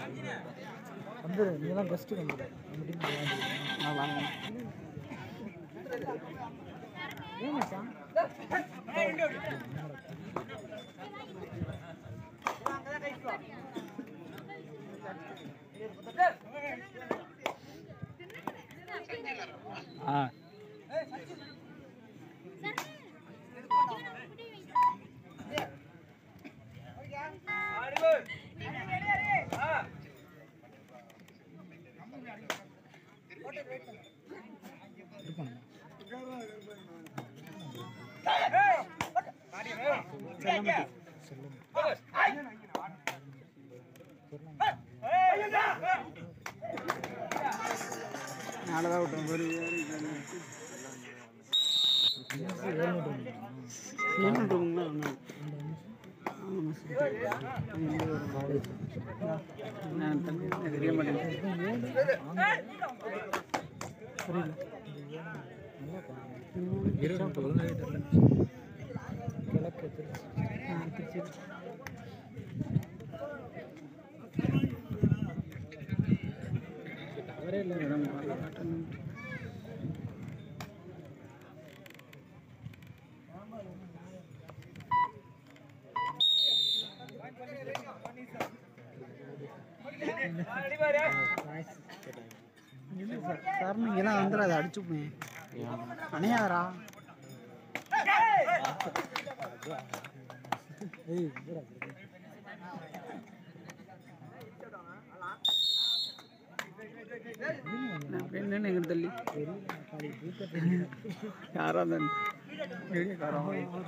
வந்துடு நீ தான் கெஸ்ட்டு வந்துடு நம்ம டீம் நான் வாங்க ஏன் மச்சான் ஆ இருப்பாங்க நாலதான் விட்டோம் ஒரு ஏழுநூறுங்களா நான் தம்பி தெரிய மாட்டேங்குது இருபது பதினேழு கிழக்கு திருச்சி திருச்சி டவரே இல்லை இடம் காட்டணும் சார் நீங்கள் தான் வந்துடும் அதை அடிச்சுப்பேன் அணையாதரா ஏய் என்னடா இது? நான் பெண்ணு எங்க தள்ளி யாரா தான் வீடியோக்காரன்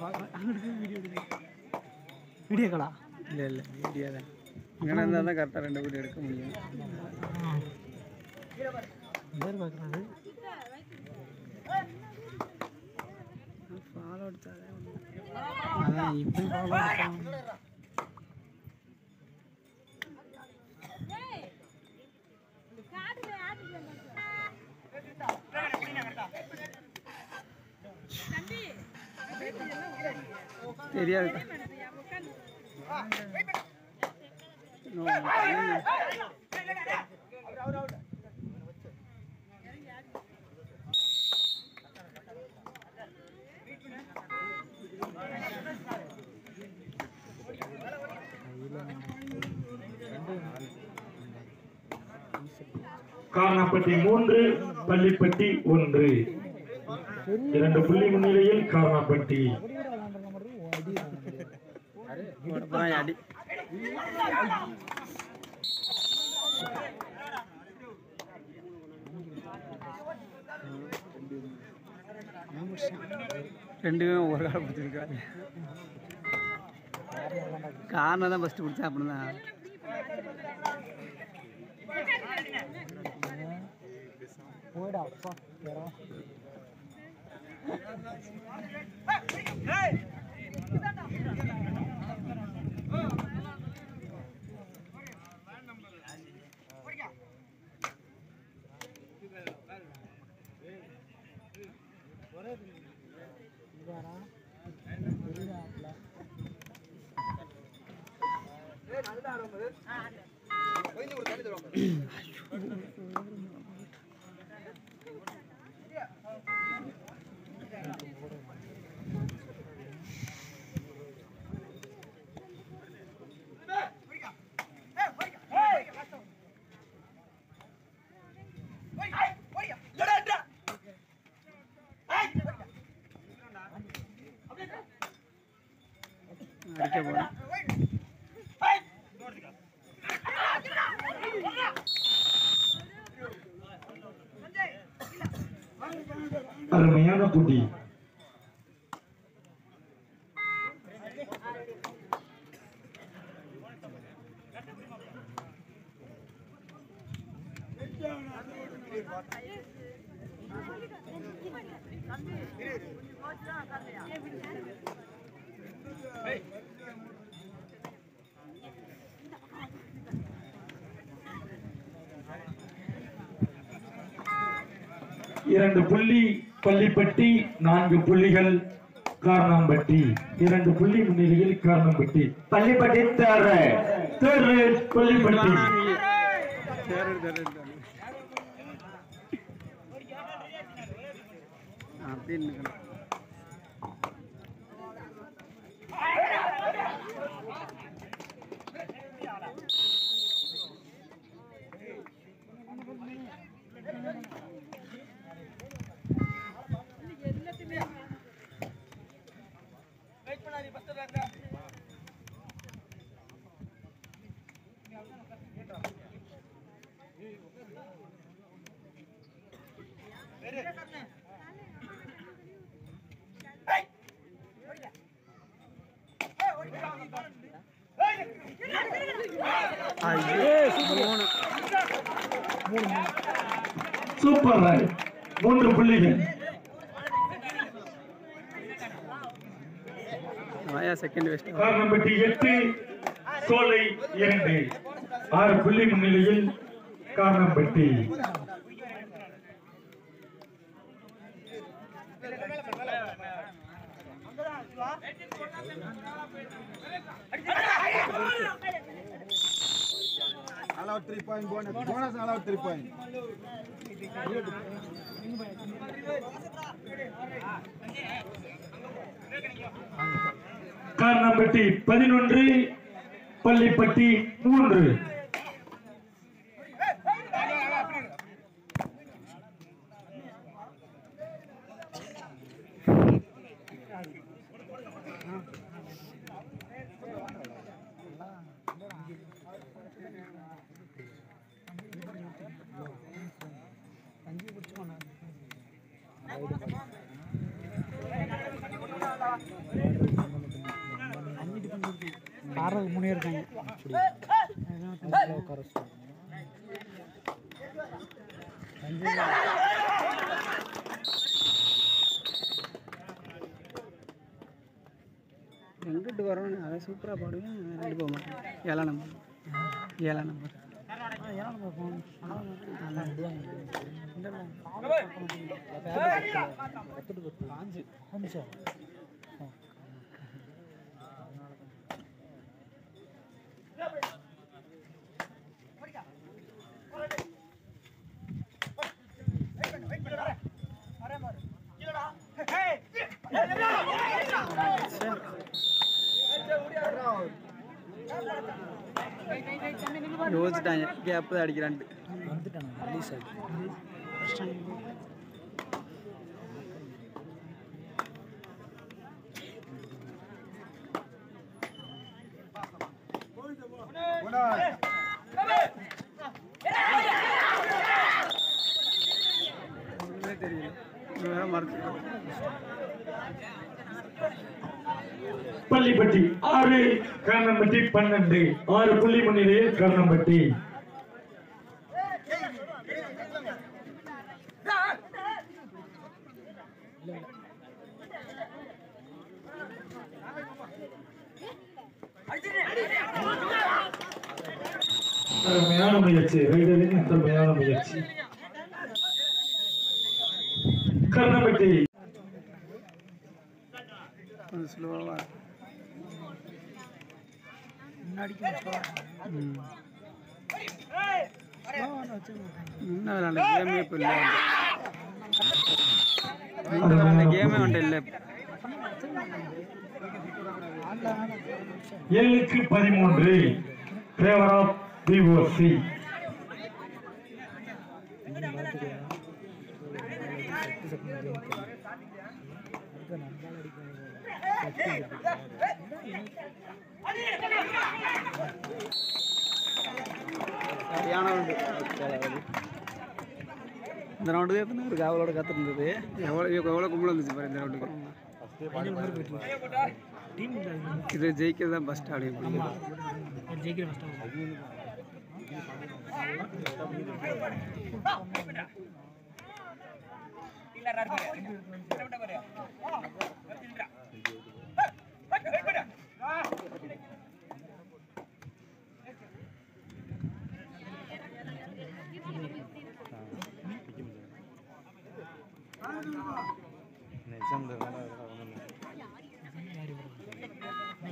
வீடியோ காலா இல்லை இல்லை வீடியோ தான் இங்கே இருந்தால் தான் கரெக்டாக ரெண்டு வீடியோ எடுக்க முடியும் பேர் பார்க்குறாரு ஃபாலோ எடுத்தாதான் அதான் இப்படி ஃபாலோ தெரியாது காரணப்பட்டி மூன்று பள்ளிப்பட்டி ஒன்று இரண்டு புள்ளி முன்னிலையில் காரணப்பட்டி அப்புறம் அடி ரெண்டுமே ஒரு காலம் பிடிச்சிருக்காரு காரணம் தான் ஃபஸ்ட்டு பிடிச்சேன் அப்படின்னு தான் போயிடா அப்பா வேற இதாரா வெளியாப்ல அடிக்க போகிறேன் அருமையான புடி இரண்டு புள்ளி பள்ளிப்பட்டி நான்கு புள்ளிகள் காரணம்பட்டி இரண்டு புள்ளி முன்னிலையில் காரணம்பட்டி பள்ளிப்பட்டி தேர்வு தேர்வு பள்ளிப்பட்டி தேர் எடுத்து தேர் எடுத்து அப்படின்னு நிற்கணும் மூணு சூப்பர் ரைட் மூன்று புள்ளிகள் வாயா செகண்ட் வெஸ்ட் காரணம்பட்டி எட்டு சோலை இரண்டு ஆறு புள்ளி முன்னிலையில் காரணம்பட்டி allowed three point bonus. Bonus allowed three point. காரணம்பட்டி பதினொன்று பள்ளிப்பட்டி மூன்று அஞ்சு பிடிச்சுக்கோண்ணா அஞ்சு டிஃபன் இருக்கேன் காரில் மூணே இருக்காங்க அப்படி அதெல்லாம் கொஞ்சம் உட்கார வச்சுருவாங்க. அஞ்சு எங்கிட்டு வரோன்னு அதை சூப்பராக பாடுவேன் ரெண்டு போக மாட்டேன் ஏழாம் நம்பர் ஏழாம் நம்பர் ஆ, ஏன் நம்ம போகணும்? ஆனால் நல்லா விடுவாங்க. இல்லை, இல்லை. கற்றுட்டு போட்டு அஞ்சு அஞ்சு யோசிச்சிட்டாங்க கேப்பு தான் அடிக்கிறான்ட்டு வந்துட்டாங்க ரிலீஸ் ஆகி Bonus. ஒன்றுமே தெரியல இவன் வேற மறந்துட்டான் பள்ளிப்பட்டி ஆறு காரணம்பட்டி பன்னெண்டு ஆறு புள்ளி முன்னிலையில் காரணம்பட்டி அருமையான முயற்சி ரைடரின் அருமையான முயற்சி கர்ணம்பட்டி கொஞ்சம் ஸ்லோவாக முன்னாடிக்கு ம் இன்னும் விளாண்ட கேமே இப்போ இல்லை இந்த விளாண்ட கேமே வந்துட்டு இல்லை ஏழுக்கு பதிமூன்று ஃபேவர் ஆஃப் பிஓசி சரியான ரவுண்டு இந்த ரவுண்டு எத்தனை ஒரு காவலோட கற்றுருந்தது எவ்வளோ எவ்வளோ கும்பலம் இருந்துச்சு பாரு இந்த ரவுண்டுக்கு டீம் இது ஜெயிக்கிறது தான் ஃபஸ்ட் ஆடி ஜெயிக்கிற ஃபஸ்ட்டாக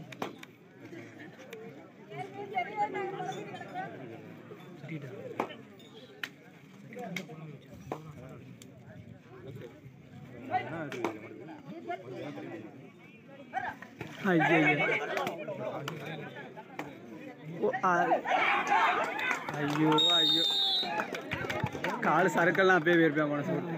சுட்டிட்டு ஐயோ ஓ, ஆ. ஐயோ ஐயோ கால் சறுக்கெல்லாம் அப்படியே போயிருப்பேன் மனசு விட்டு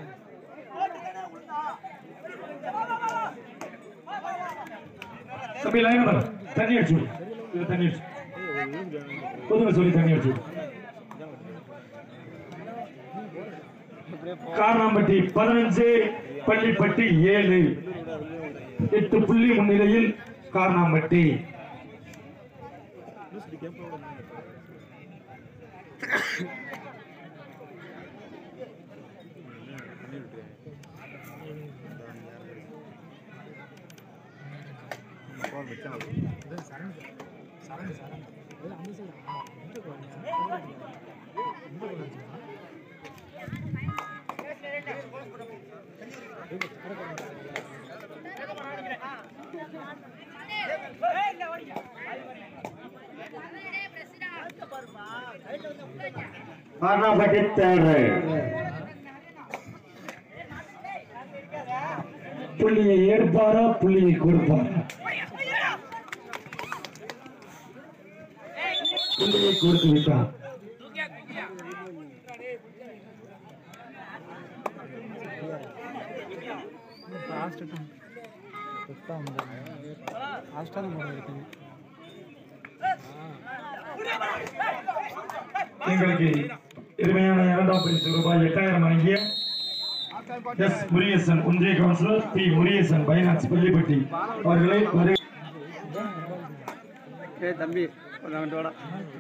தம்பி லைன் நம்பர் தண்ணி அடிச்சு விடு. இது தண்ணி அடிச்சு பொதுங்க சொல்லி தண்ணி அடிச்சு விடு. காரணாம்பட்டி பதினஞ்சு பள்ளிப்பட்டி ஏழு எட்டு புள்ளி முன்னிலையில் காரணாம்பட்டி காரணாம்பட்டி தேர்வு புள்ளியை ஏற்பாரா புள்ளியை கொடுப்பாரா புள்ளியை கொடுத்து விட்டார் லாஸ்ட் டைம் சுத்தம் லாஸ்ட்டாக தான் போட இருக்குங்க எங்களுக்கு எளிமையான இரண்டாம் பரிசு ரூபாய் எட்டாயிரம் வழங்கிய எஸ் முருகேசன் ஒன்றிய councillor P Murugesan finance Pallipatti அவர்களை வரு ஏ தம்பி கொஞ்சம் அங்கிட்டு வாடா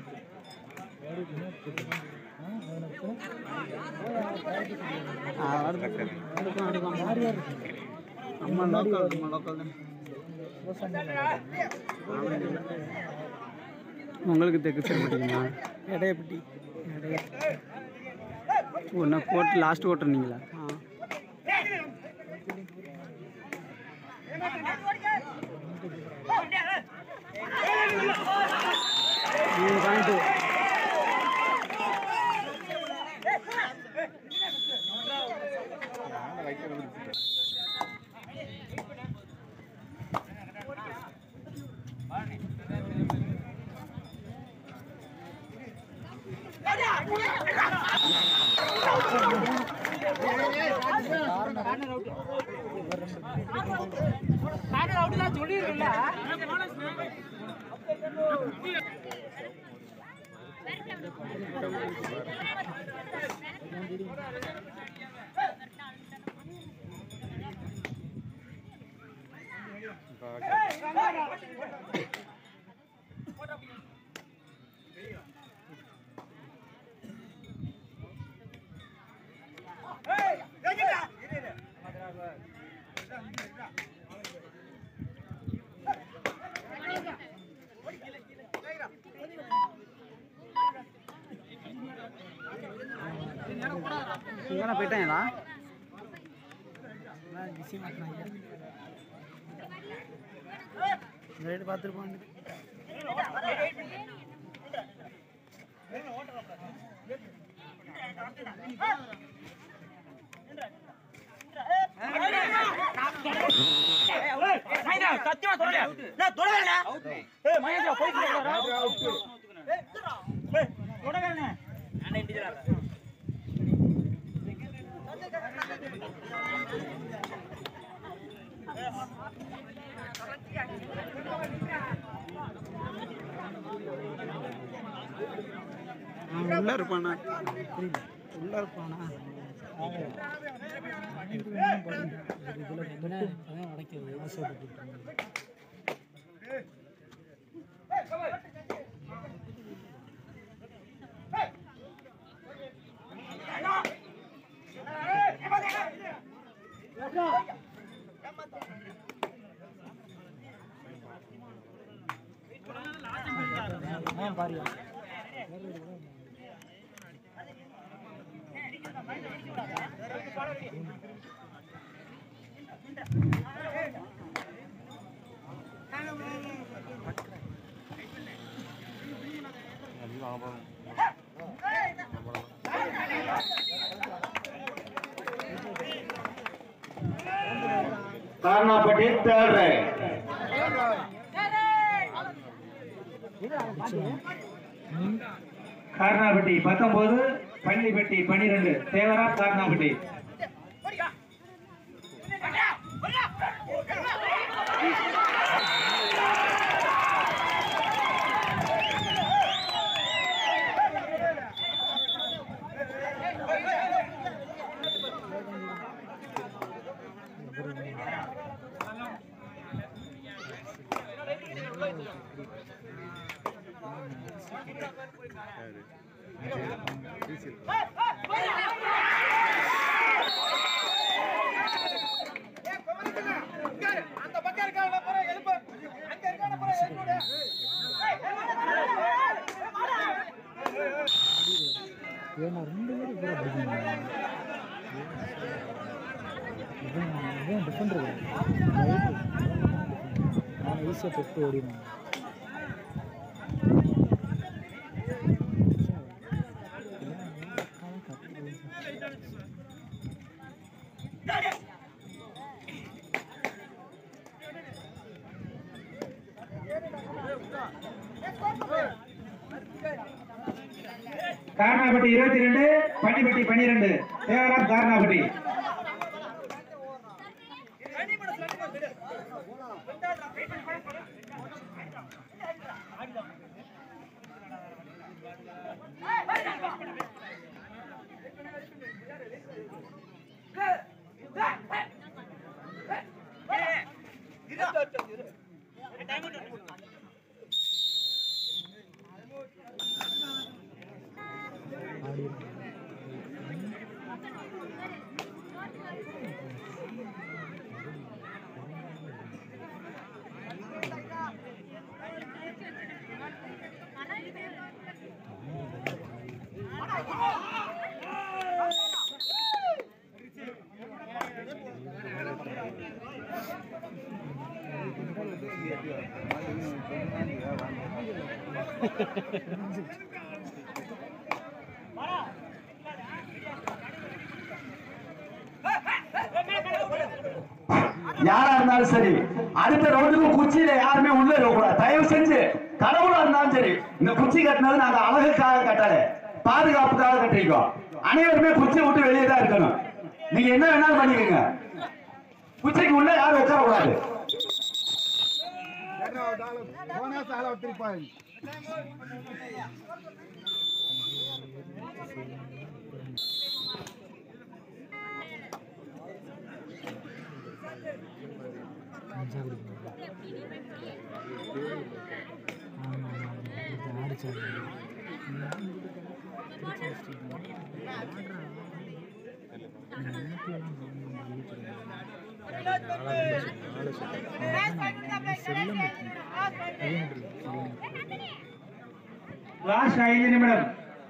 ஆ, வருது. நம்ம லோக்கல் நம்ம லோக்கல் தான் உங்களுக்கு தெற்கு சரிப்பட்டீங்களா இடையப்பட்டி இடைய ஒன்றா கோட் லாஸ்ட் ஓட்டுறீங்களா ஆ மூணு பாயிண்ட் இங்கே போயிட்டாங்களா பிஸி மாட்டினாங்க ரேட்டு பார்த்துருப்பாங்க அவன் உள்ள இருப்பானா உள்ள இருப்பானா இதில் அடைக்கிறது ஆசைப்பட்டு பாரு காரணப்பட்டி தேர்ட் ரைட் கார்னாபட்டி பத்தொன்பது பள்ளிப்பட்டி பன்னிரெண்டு தேவரா கார்னாபட்டி ஏன்னா ரெண்டு பேரும் கூட பிடிக்கும் இவன் இவன் டிஃபெண்டர் நான் ஈஸியாக தொட்டு ஓடிடுவேன் கார்னாபட்டி இருபத்தி ரெண்டு பள்ளிப்பட்டி பன்னிரெண்டு தேவரா கார்னாபட்டி யாரா இருந்தாலும் சரி அடுத்த ரவுண்டுக்கு குச்சியில யாருமே உள்ள இருக்கக்கூடாது தயவு செஞ்சு கடவுளா இருந்தாலும் சரி இந்த குச்சி கட்டினது நாங்க அழகுக்காக கட்டல பாதுகாப்புக்காக கட்டிருக்கோம் அனைவருமே குச்சி விட்டு வெளியே தான் இருக்கணும் நீங்க என்ன வேணாலும் பண்ணிக்கோங்க குச்சிக்கு உள்ள யாரும் உட்கார கூடாது Bonus allowed three points. Last ஐந்து நிமிடம்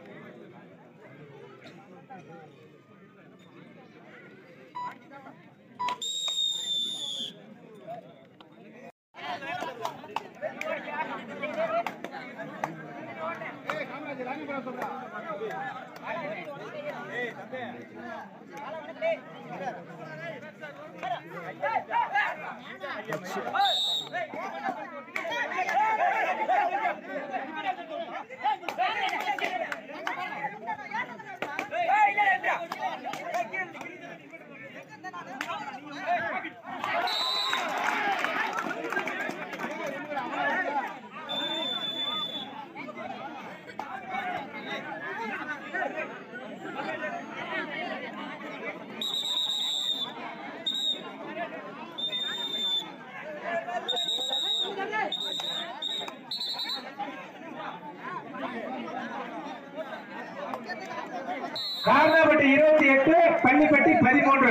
கார்னாபட்டி இருபத்தி எட்டு பள்ளிப்பட்டி பதிமூன்று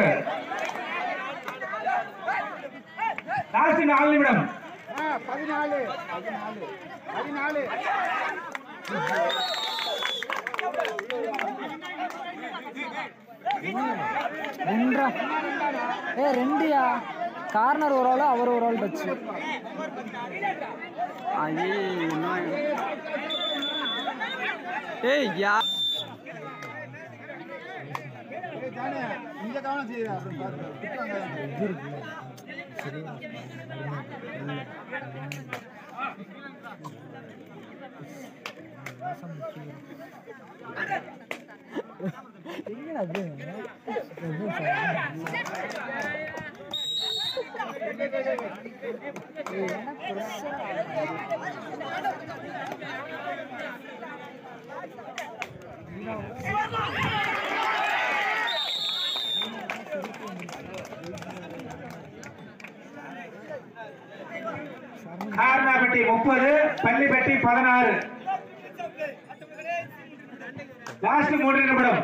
லாஸ்ட் நாலு நிமிடம் ஆ, பதினாலு பதினாலு பதினாலு ரெண்டா ஏ ரெண்டுயா கார்னர் ஒரு ஆள் அவர் ஒரு ஆள் டச்சு ஏய் யா ஏய், ஜானு, இங்க கவனம் செய்யுடா, அப்புறம் பார்த்து. திட்டுவாங்க. எங்கடா அது கார்னாபட்டி முப்பது பள்ளிப்பட்டி பதினாறு லாஸ்ட் மூன்று நிமிடம்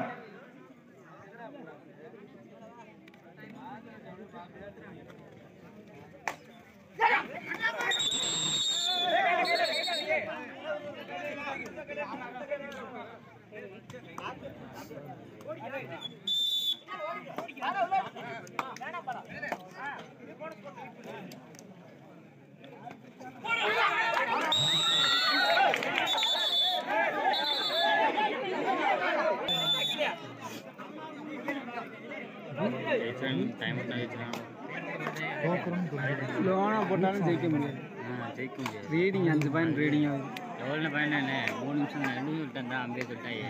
லோனா போட்டாலும் ஜெயிக்க முடியாது ஜெயிக்க முடியாது ரீடிங் அஞ்சு பாயிண்ட் ரீடிங் ஆகுது எவ்வளோ பையன் என்ன மூணு நிமிஷம் ரெண்டு நிமிஷம் விட்டான் தான் அப்படியே சொல்லிட்டாங்க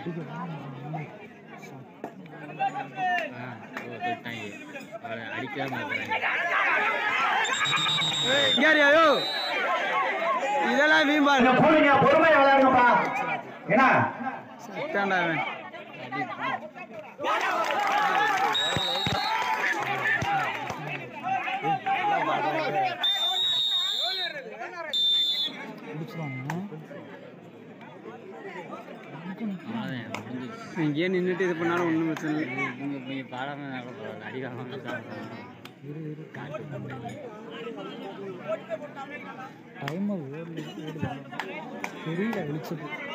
ஆ ஓ சொல்லிட்டாங்க அவளை அடிக்கவே மாட்டாங்க யாரையோ இதெல்லாம் வீம்பா இந்த போறீங்க பொறுமையா விளையாடுங்கப்பா என்ன இருக்கு அவன் முடிச்சிருவாங்க அவ்வளோதான் முடிஞ்சிச்சு இங்கேயே நின்றுட்டு இது பண்ணாலும் ஒன்றும் பிரச்சனை இல்லை இவங்க போய் பாடாம நடக்க போகிறாங்க அடிக்காம இரு இரு டைமர் ஓடுது ஓடுது தெரியல வெளிச்சது